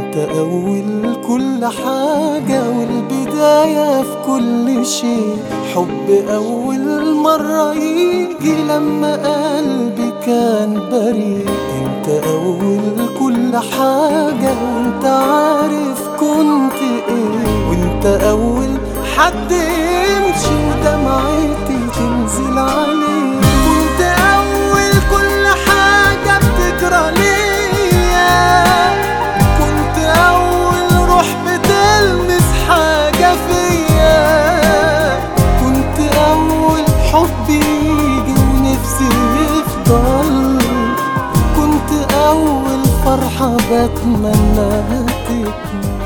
انت اول كل حاجة والبداية في كل شيء حب اول مرة يجي لما قلبي كان بريء انت اول كل حاجة وانت عارف كنت ايه وانت اول حد يمشي ودمعتي تنزل عليه كنت اول كل حاجة بتجرى ليا كنت اول روح بتلمس حاجة فيا كنت اول حب يجي ونفسي يفضل كنت اول فرحة بتمنى تكمل